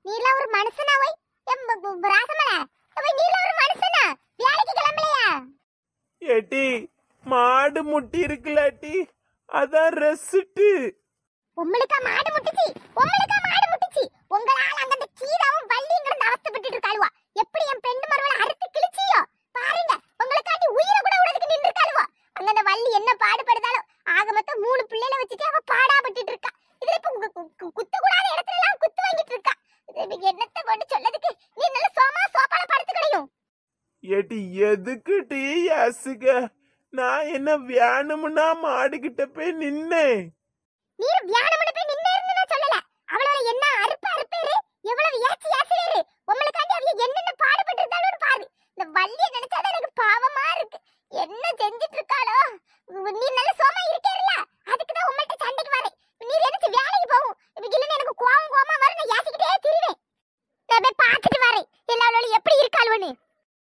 நீலாம் ஒரு மனுஷனா போய் எம் ப- ப- ராசமல போய் நீலாம் ஒரு மனுஷனா வேலைக்கு கிளம்பலையா ஏட்டி மாடு முட்டி இருக்குலாட்டி அதான் ரெசிட்டு உங்களுக்கா மாடு முட்டுச்சு உங்களுக்கா மாடு முட்டுச்சு உங்களால அங்க அந்த கீதாவும் வள்ளியும் கிடந்து அவஸ்தைப்பட்டு இருக்காளுவா எப்படி என் பெண்டு மரவளை அறுத்து கிழிச்சியோ பாருங்க உங்களுக்காண்டி உயிரை கூட விடுறதுக்கு நின்று இருக்காளுவா அங்க அந்த வள்ளி என்ன பாடுபடுதாலும் ஆக மொத்தம் மூணு பிள்ளைல வச்சுட்டு அவ பாடாப்பட்டுட்டு இருக்கா இதுல இப்ப உங்க கு- கு- குத்தக்கூடாத இடத்துல எல்லாம் குத்து வாங்கிட்டு இருக்கா இது என்னத்தை கொண்டு சொல்லதுக்கு நீ நல்ல சோமா சோப்பால படுத்து கிடையும் ஏட்டி எதுக்கு டீ அசுக நான் என்ன வேணும்னா மாடுகிட்ட போய் நின்னேன் நீர் வியானமன போய் நின்னேன்னு நான் சொல்லல அவளோட என்ன அறுப்பு அறுப்பேரு எவ்வளவு ஏச்சி ஏசுவேரு உங்களுக்காண்டி அவங்க என்னென்ன பாடுபட்டு இருந்தாலும் பாரு இந்த வள்ளிய நினைச்சாதான் எனக்கு பாவமா இருக்கு என்ன செஞ்சுட்டு இருக்காளோ உ- நீ நல்ல சோமா இருக்கேல்ல அதுக்கு தான் உங்கள்ட்ட சண்டைக்கு வரேன் நீர் எனக்கு வேலைக்கு போகும் இப்ப இல்லைன்னு எனக்கு கோவம் கோவமா வரும் நான் ஏசிக்கிட்டே திரிவேன் நான் போய் பார்த்துட்டு வரேன் எல்லாரோட எப்படி இருக்காளுவன்னு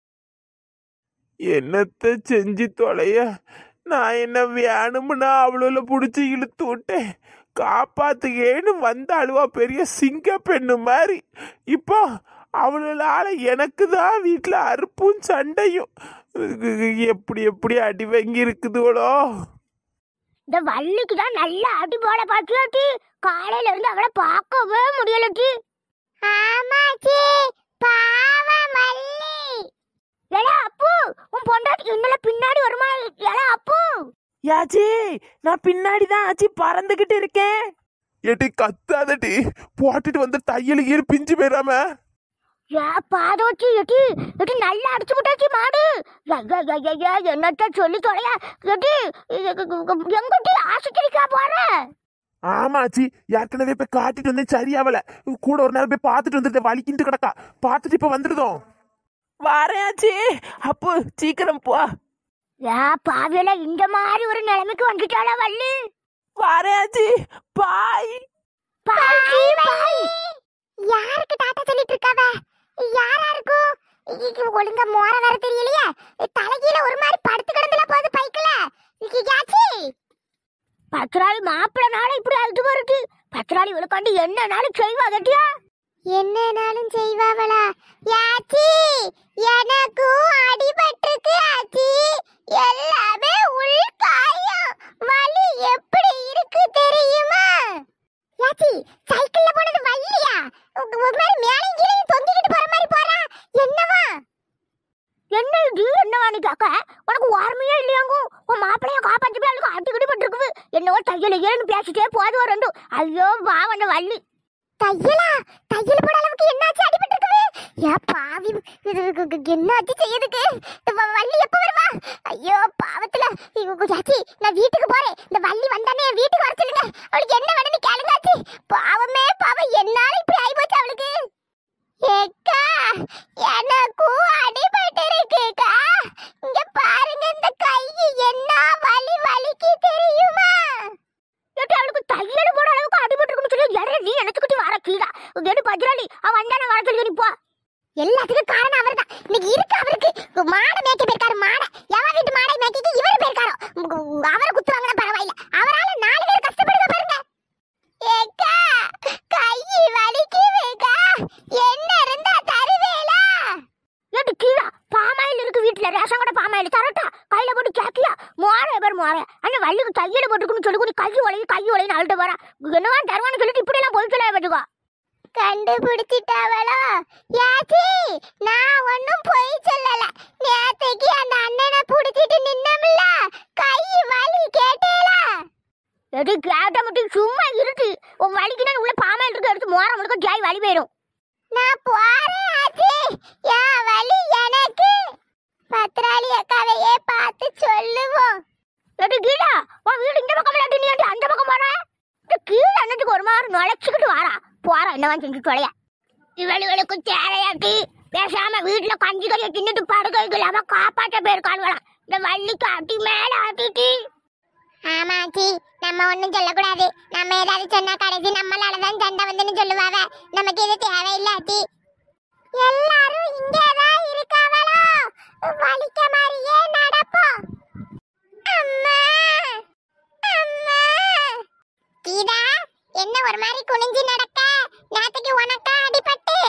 என்னத்த செஞ்சு தொலைய நான் என்ன வேணும்னா அவளோல புடிச்சு இழுத்து விட்டேன் காப்பாத்துகேன்னு வந்த அழுவா பெரிய சிங்க பெண்ணு மாதிரி இப்போ அவளால எனக்கு தான் வீட்டில் அறுப்பும் சண்டையும் எப்படி எப்படி அடி வாங்கி இருக்குதுவளோ இந்த வள்ளிக்கு தான் நல்ல அடி போல பாத்தியாட்டி காலையில இருந்து அவளை பார்க்கவே முடியலட்டி ஆமாச்சி பாவம் வள்ளி ஏடா அப்பு உன் பொண்டாட்டிக்கு இன்னல பின்னாடி வருமா ஏடா அப்பு யாச்சி நான் பின்னாடி தான் ஆச்சி பறந்துகிட்டு இருக்கேன் ஏட்டி கத்தாதட்டி போட்டுட்டு வந்து தையல் கீழ் பிஞ்சு போயிடாம ஏ பாதோச்சி எட்டி எட்டி நல்லா அடிச்சு விட்டாச்சி மாடு ஐயா, ஐயா, ஐயா, ஐயா, என்னத்த சொல்லி தொலையா எட்டி எங்கிட்ட ஆசைக்கடிக்கா போற ஆமாச்சி ஏற்கனவே போய் காட்டிட்டு வந்தேன் சரியாவல கூட ஒரு நேரம் போய் பார்த்துட்டு வந்துட்டு வலிக்கிட்டு கிடக்கா பார்த்துட்டு இப்ப வந்துடுதோம் வாரேன் ஆச்சி அப்பு சீக்கிரம் போ ஏ பாவியில இந்த மாதிரி ஒரு நிலைமைக்கு வந்துட்டாளா வள்ளி வாரேன் ஆச்சி பாய் பாய் பாய் யாருக்கு டாட்டா சொல்லிட்டு இருக்காவ யாரா இருக்கும் இது ஒழுங்கா மோர வேற தெரியலையே தலைகீழ ஒரு மாதிரி படுத்து கிடந்துல போகுது பைக்குல யாச்சி பத்ராளி மாப்பிள்ளனால இப்படி அழுது வருது பத்ராளி இவளுக்காண்டி என்னனாலும் செய்வா கட்டியா என்னனாலும் செய்வாவளா யாச்சி எனக்கும் அடிபட்டிருக்கு ஆச்சி எல்லாமே உள்காயம் வலி எப்படி இருக்கு தெரியுமா யாச்சி சைக்கிள்ல போனது வள்ளியா உங்க ஒரு மாதிரி மேலே கீழே தொங்கிக்கிட்டு போற மாதிரி போறா என்னவா என்ன இது என்னவா நீ கேக்க உனக்கு ஓர்மையே இல்லையாங்க உன் மாப்பிளைய காப்பாத்தி போய் அவளுக்கு அடிக்கடி பட்டிருக்குது என்னவோ தையல் ஏன்னு பேசிட்டே போது ஒரு ரெண்டு ஐயோ பாவன வள்ளி தையலா தையல் போட அளவுக்கு என்னாச்சு அடிபட்டிருக்குது ஏ பாவி இது இது- இது என்னாச்சு செய்யுதுக்கு இந்த வ- வள்ளி எப்ப வருவா ஐயோ பாவத்துல ஐயோ, யாச்சி நான் வீட்டுக்கு போறேன் இந்த வள்ளி வந்தானே என் வீட்டுக்கு வர சொல்லுங்க அவளுக்கு என்ன வேணும்னு கேளுங்காச்சி பாவமே பாவம் என்னால இப்படி ஆயிப்போச்சு அவளுக்கு ஏக்கா எனக்கும் அடிபட்டு இருக்குக்கா இங்க பாருங்க இந்த கை என்ன வலி வலிக்கு தெரியுமா ஏட்டி அவளுக்கு தையல் போட அளவுக்கு அடிபட்டு இருக்குன்னு சொல்லி யாரே நீ நினைச்சுக்கிட்டு வர கீழா எடு பஜ்ராலி அவன் வந்தானே வர சொல்லி நீ போ எல்லாத்துக்கும் காரணம் அவர்தான் இன்னைக்கு இருக்கு அவருக்கு மாடை மேய்க்க போயிருக்காரு மாடை எவன் வீட்டு மாடை மேய்க்க இவர் போயிருக்காரோ அவரை குத்துவாங்கன்னா பரவாயில்ல அவரால நாலு பேர் கஷ்டப்படுங்க பாருங்க ஏக்கா கை வலிக்குதுக்கா என்ன இருந்தா தருவேலா ஏட்டு கீழா பாமாயில் இருக்கு வீட்டுல ரேஷன் கூட பாமாயில் தரட்டா கையில போட்டு கேக்கியா மோர பேர் மோர அந்த வள்ளிக்கு கையில போட்டுக்கணும் சொல்லி கூட கை உலகி கை உலகி அழுட்டு வரா என்னவா தருவான்னு சொல்லிட்டு இப்படி எல்லாம் போய் சொல்ல வச்சுக்கோ கண்டுபிடிச்சிட்டாவளோ யாச்சி நான் ஒன்னும் பொய் சொல்லல நேத்தைக்கு அந்த அண்ணனை புடிச்சிட்டு நின்னமில்ல கை வலி கேட்டேலா எது கேட்ட மட்டும் சும்மா இருட்டு உன் வலிக்கு நான் உள்ள பாமாயில் இருக்க எடுத்து மோர முழுக்க ஜாய் வலி போயிடும் நான் போறேன் ஆச்சி என் வலி எனக்கு பத்ராளி அக்காவையே பார்த்து சொல்லுவோம் எது கீழா உன் வீடு இந்த பக்கம் இல்லாட்டி நீ ஏன்டி அந்த பக்கம் போற இந்த கீழே அண்ணத்துக்கு ஒரு மாதிரி நுழைச்சிக்கிட்டு வாரா போறா என்னவா செஞ்சு தொலைய இவளுகளுக்கு தேவையாட்டி பேசாம வீட்டுல கஞ்சி கறியை தின்னுட்டு படுக்கைக்கு இல்லாம காப்பாற்ற போயிருக்காள்வலாம் இந்த வள்ளிக்கு அடி மேல ஆட்டிட்டு ஆமாச்சி நம்ம ஒண்ணும் சொல்லக்கூடாது நம்ம ஏதாவது சொன்னா கடைசி நம்மளாலதான் சண்டை வந்துன்னு சொல்லுவாவ நமக்கு இது தேவையில்லாச்சி எல்லாரும் இங்கதான் இருக்காவளோ வலிக்க மாதிரியே நடப்போம் அம்மா அம்மா கீதா என்ன ஒரு மாதிரி குனிஞ்சு நடக்க நேத்துக்கு உனக்கா அடிபட்டு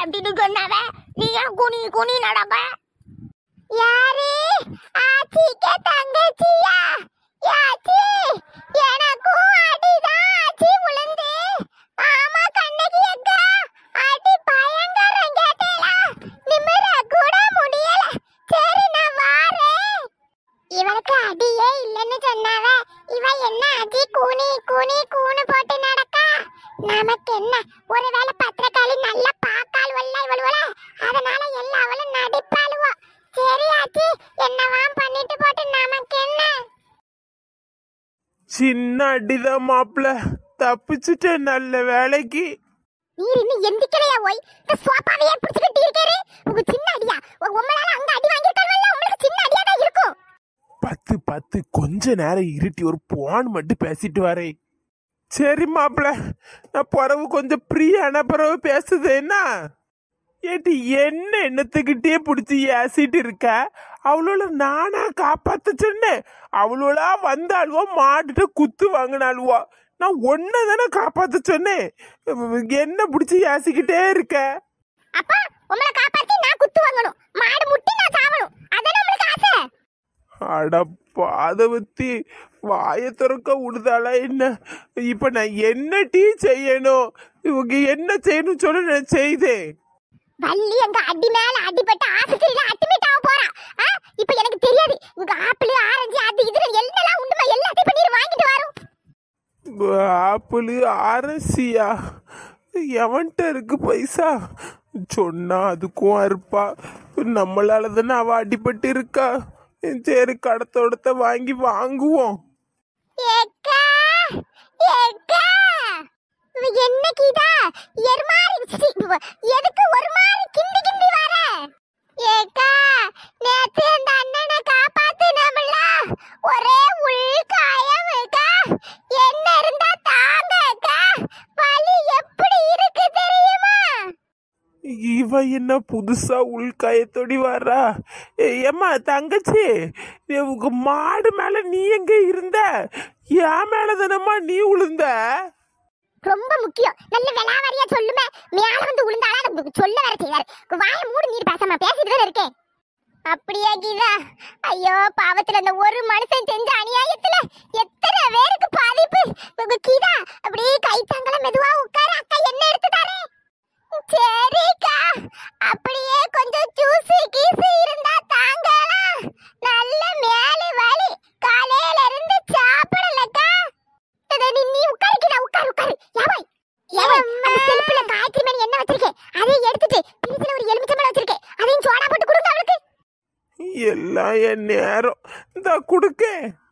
அப்படின்னு சொன்னாவ நீ ஏன் குனி குனி நடக்க யாரு ஆச்சிக்கு தங்கச்சியா யாச்சி எனக்கும் அடிதான் ஆச்சி விழுந்து ஆமா கண்ணகி அக்கா அடி பயங்கரம் கேட்டேலா நிமிர கூட முடியல சரி நான் வாரேன் இவளுக்கு அடியே இல்லைன்னு சொன்னாவ இவ என்ன அடி கூனி கூனி கூனு போட்டு நடக்கா நமக்கு என்ன ஒருவேளை பத்திரக்காளி நல்லா பாக்காளுவல்ல இவளுவல அதனால எல்லா அவளும் நடிப்பாளுவோ சரி ஆச்சி என்னவாம் பண்ணிட்டு போட்டு நமக்கு என்ன சின்ன அடிதான் மாப்பிள்ள தப்பிச்சுட்டேன் நல்ல வேலைக்கு நீர் இன்னும் எந்திக்கலையா ஓய் இந்த சோப்பாவையே பிடிச்சுக்கிட்டு இருக்காரு உங்க சின்ன அடியா உங்க உம்மளால அங்க அடி வாங்கியிருக்காங்கல்ல உங்களுக்கு சின்ன அடியா தான் இருக்கும் பத்து பத்து கொஞ்ச நேரம் இருட்டி ஒரு போன் மட்டும் பேசிட்டு வரேன் சரி மாப்பிள்ள நான் பிறவு கொஞ்சம் ஃப்ரீயான பிறகு பேசுது என்ன ஏட்டி என்ன எண்ணத்துக்கிட்டே பிடிச்சி ஏசிட்டு இருக்க அவளோட நானா காப்பாத்த சொன்னேன் அவளோளா வந்தாளுவோ மாட்டுட்டு குத்து வாங்கினாளுவோ நான் ஒன்ன தானே காப்பாத்த சொன்னேன் என்ன பிடிச்சி ஏசிக்கிட்டே இருக்க அப்பா உங்களை காப்பாத்தி நான் குத்து வாங்கணும் மாடு முட்டி நான் சாவணும் அதானே உங்களுக்கு ஆசை அட பாதவத்தி வாயை திறக்க விடுதாளா என்ன இப்ப நான் என்ன டீ செய்யணும் இவங்க என்ன செய்யணும் சொல்லி நான் செய்தேன் வள்ளி அங்க அடி மேல அடிபட்டு ஆஸ்பத்திரியில அட்மிட் ஆக போறா ஆ, இப்ப எனக்கு தெரியாது உங்க ஆப்பிள் ஆரஞ்சு அது இது என்னெல்லாம் உண்டுமா எல்லாத்தையும் பண்ணி வாங்கிட்டு வரோம் ஆப்பிள் அரசியா எவன்கிட்ட இருக்கு பைசா சொன்னா அதுக்கும் அறுப்பா நம்மளால தானே அவ அடிபட்டு இருக்கா சரி கடத்தோடத்த வாங்கி வாங்குவோம் ஏக்கா ஏக்கா இவ என்ன கீதா எருமாறி சி, இவ எதுக்கு ஒரு மாதிரி கிண்டி கிண்டி வர ஏக்கா நேத்து இந்த அண்ணனை காப்பாத்துனோம்ல ஒரே உள் காயம் அக்கா என்ன இருந்தா தாங்க அக்கா வலி எப்படி இருக்கு தெரியுமா இவ என்ன புதுசா உள்காயத்தோடி வர்றா ஏம்மா தங்கச்சி உங்க மாடு மேல நீ எங்க இருந்த என் மேல தானம்மா நீ உளுந்த ரொம்ப முக்கியம் நல்ல விளாவரியா சொல்லுமே மேல வந்து விழுந்தாலும் அதை உங்களுக்கு சொல்ல வேற செய்வாரு வாய மூடு நீர் பேசாம பேசிட்டு தான் இருக்கேன் அப்படியே கீதா ஐயோ பாவத்துல அந்த ஒரு மனுஷன் செஞ்ச அநியாயத்துல எத்தனை பேருக்கு பாதிப்பு உங்க கீதா அப்படியே கை தாங்கல மெதுவா உட்காரு அக்கா என்ன எடுத்து தரேன் சரிக்கா அப்படியே கொஞ்சம் ஜூஸ் கீசு இருந்தா தாங்கலாம் நல்ல மேலே வலி காலையில இருந்து சாப்பிடலக்கா அத நீ நீ உட்காரு கீதா உட்காரு உட்காரு யாவாய் யாவாய் அந்த செல்ஃபில காய்கறி மணி என்ன வச்சிருக்கேன் அதை எடுத்துட்டு பிரிட்ஜ்ல ஒரு எலுமிச்சம்பழம் வச்சிருக்கேன் அதையும் சோடா போட்டு கொடுங்க அவளுக்கு எல்லாம் என் நேரம் இந்த குடுக்க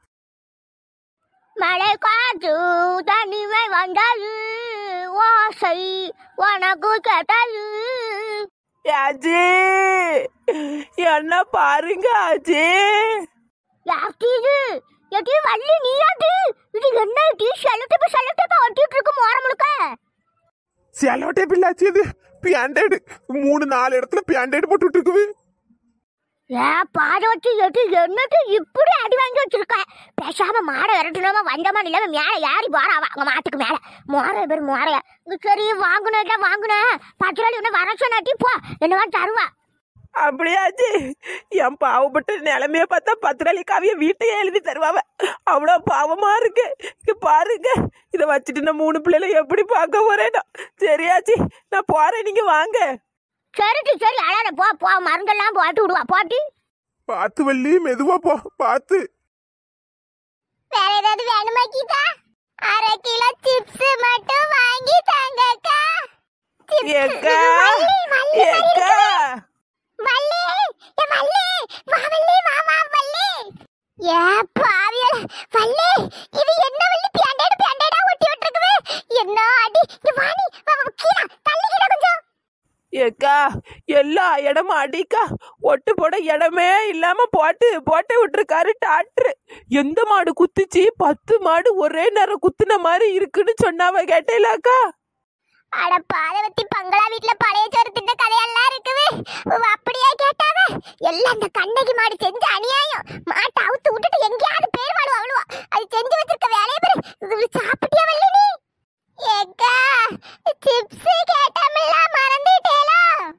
மழை காற்று தனிமை வந்தாரு ஓசை உனக்கு கேட்டாரு ஆச்சி என்ன பாருங்க ஆச்சி யாருக்கு இது எடி வள்ளி நீயாடி இது என்ன டி செல்லட்டப்ப செல்லட்டப்ப ஒட்டிட்டு இருக்கு மோர முழுக்க செலவட்டே பிள்ளாச்சு இது பியாண்டேடு மூணு நாலு இடத்துல பியாண்டேடு போட்டுட்டு இருக்குது ஏ பாத வச்சு எது என்னது இப்படி அடி வாங்கி வச்சிருக்க பேசாம மாடை விரட்டணுமா வந்தமா இல்லாம மேல யாரி போறாவா அங்க மாட்டுக்கு மேல மோர பேர் மோரையா இங்க சரி வாங்கணும் வாங்கணும் பத்து ரூபாய் இன்னும் வர சொன்னாட்டி போ என்னவா தருவா அப்படியாச்சு என் பாவப்பட்ட நிலைமைய பார்த்தா பத்திராளி காவிய வீட்டையே எழுதி தருவாவ அவ்வளோ பாவமா இருக்கு இங்க பாருங்க இதை வச்சுட்டு நான் மூணு பிள்ளைல எப்படி பார்க்க போறேனோ சரியாச்சு நான் போறேன் நீங்க வாங்க சரிட்டு சரி அழாத போ போ மருந்தெல்லாம் போட்டு விடுவா போட்டு பார்த்து வள்ளி மெதுவா போ பார்த்து வேற ஏதாவது வேணுமா கீதா அரை கிலோ சிப்ஸ் மட்டும் வாங்கி தாங்கக்கா ஏக்கா ஏக்கா வள்ளி ஏ வள்ளி வா வள்ளி வா வா வள்ளி ஏ பாவியல வள்ளி இது என்ன வள்ளி பியாண்டேடு பியாண்டேடா ஒட்டி விட்டுருக்குது என்ன அடி இங்க வாணி வா வா கீழே தள்ளி கீழே கொஞ்சம் ஏக்கா எல்லா இடமும் அடிக்கா ஒட்டு போட இடமே இல்லாம போட்டு போட்டு விட்டுருக்காரு டாக்டர் எந்த மாடு குத்துச்சு பத்து மாடு ஒரே நேரம் குத்துன மாதிரி இருக்குன்னு சொன்னாவ கேட்டேலாக்கா அட பாதவத்தி பங்களா வீட்ல பழைய சோறு தின்ன கதையெல்லாம் இருக்குது உவ அப்படியே கேட்டாவ எல்லாம் அந்த கண்ணகி மாடு செஞ்ச அநியாயம் மாட்டை அவுத்து விட்டுட்டு எங்கேயாவது பேர் வாழுவா அவ்வளவா அது செஞ்சு வச்சிருக்க வேலையை பாரு இது சாப்பிட்டியா வள்ளி நீ ஏக்கா சிப்ஸ் கேட்டமில்ல மறந்துட்டேலா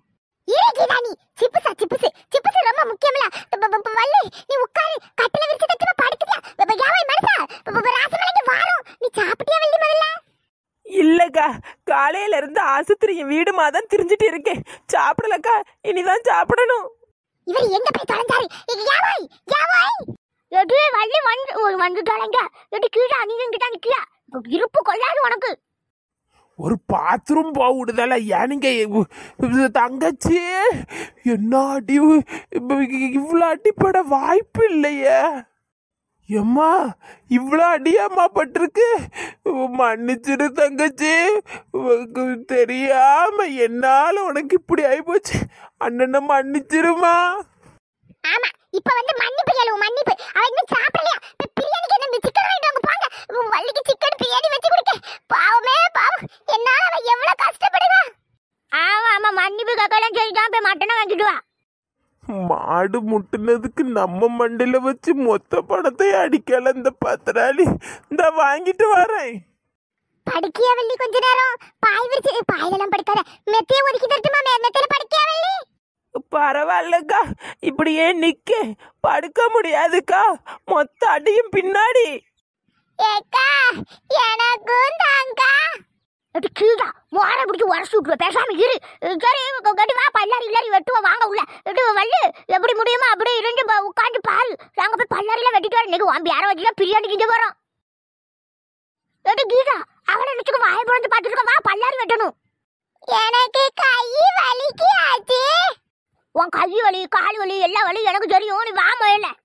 காலையில இருந்து ஆசுத்திரியும் வீடுமா தான் திரிஞ்சிட்டு இருக்கேன் சாப்பிடலக்கா இனிதான் சாப்பிடணும் இவர் எங்க போய் தொலைஞ்சாரு யாவாய் யாவாய் எடு வள்ளி வந்து ஒரு வந்து தொலைங்க எடு கீழே நீங்க இங்கிட்ட நிக்கியா இருப்பு கொள்ளாது உனக்கு ஒரு பாத்ரூம் போக விடுதல ஏனுங்க இது தங்கச்சி என்ன அடி இவ்வளோ அடிப்பட வாய்ப்பு இல்லையே எம்மா இவ்வளோ அடியாம்மா பட்டிருக்கு மன்னிச்சிரு தங்கச்சி உனக்கு தெரியாம என்னால உனக்கு இப்படி ஆயிப்போச்சு அண்ணனை மன்னிச்சிருமா ஆமா இப்ப வந்து மன்னிப்பு கேளு மன்னிப்பு அவ இன்னும் சாப்பிடலையா இப்ப பிரியாணிக்கு என்ன சிக்கன் வாங்கிட்டு வாங்க போங்க உன் வள்ளிக்கு சிக்கன் பிரியாணி வச்சு கொடுக்க பாவமே பாவம் என்னால அவ எவ்வளவு கஷ்டப்படுவா ஆமா ஆமா மன்னிப்பு கேட்கலாம் சரிதான் போய் மட்டனை வாங்கிட்டு வா மாடு முட்டுனதுக்கு நம்ம மண்டில வச்சு மொத்த பணத்தை அடிக்கல இந்த பத்திராளி இந்த வாங்கிட்டு வரேன் படிக்கியா வள்ளி கொஞ்ச நேரம் பாய் விரிச்சு பாயிலெல்லாம் படுக்காத மெத்தைய ஒதுக்கி தரட்டுமா மெ- மெத்தையில படிக்கியா வள்ளி பரவாயில்லக்கா இப்படியே நிக்க படுக்க முடியாதுக்கா மொத்த அடியும் பின்னாடி ஏக்கா எனக்கும் தாங்கா எட்டு கீழா மோர பிடிச்சி உரசி விட்டுருவ பேசாம இரு சரி கட்டி வா பல்லாரி இல்லாரி வெட்டுவோம் வாங்க உள்ள எட்டு வள்ளி எப்படி முடியுமோ அப்படி இருந்து ப- உட்கார்ந்து பாரு நாங்க போய் பல்லாரில வெட்டிட்டு வர இன்னைக்கு வாம்பி யாரை வச்சுலாம் பிரியாணி கிஞ்ச போறோம் எட்டு கீழா அவளை நினைச்சுக்க வாய பிறந்து பார்த்துருக்க வா பல்லாரி வெட்டணும் எனக்கு கை வலிக்கு ஆச்சு உன் கை வலி கால் வலி எல்லா வலி எனக்கு தெரியும் நீ வா முதல்ல